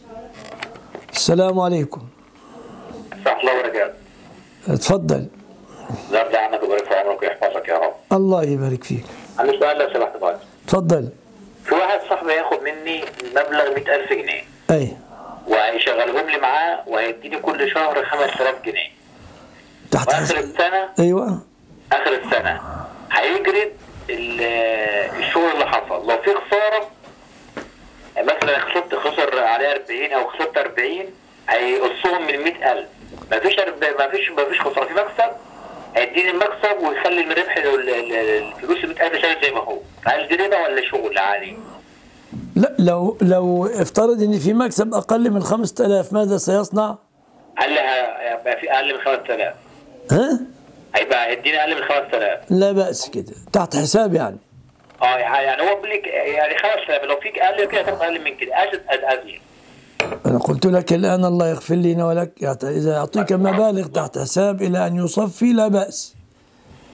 السلام عليكم ورحمة الله وبركاته اتفضل يرضى عنك ويبارك في عمرك ويحفظك يا رب الله يبارك فيك عندي سؤال لو سمحت بقى اتفضل في واحد صاحبي هياخد مني مبلغ 100000 جنيه اي وهيشغلهم لي معاه وهيديني كل شهر 5000 جنيه تحت واخر حساب السنة ايوه اخر السنة هيجرد ال- الشغل اللي حصل لو في خسارة مثلا خسرت خسر عليه 40 او خسرت 40 هيقصهم من 100000 مفيش أرب- مفيش مفيش خسارة في مكسب هيديني المكسب ويخلي من ربح ال- ال- الفلوس ال 100000 شغال زي ما هو هل دي ربا ولا شغل عادي؟ لا لو لو افترض ان في مكسب اقل من 5000 ماذا سيصنع؟ هل هيبقى في اقل من 5000 ها؟ هيبقى هيديني اقل من 5000 لا بأس كده تحت حساب يعني اه يعني هو بيقول لك يعني 5000 لو فيك اقل كده تاخد اقل من كده ازيد ازيد أنا قلت لك الآن الله يغفر لنا ولك يعت- إذا يعطيك مبالغ تحت حساب إلى أن يصفي لا بأس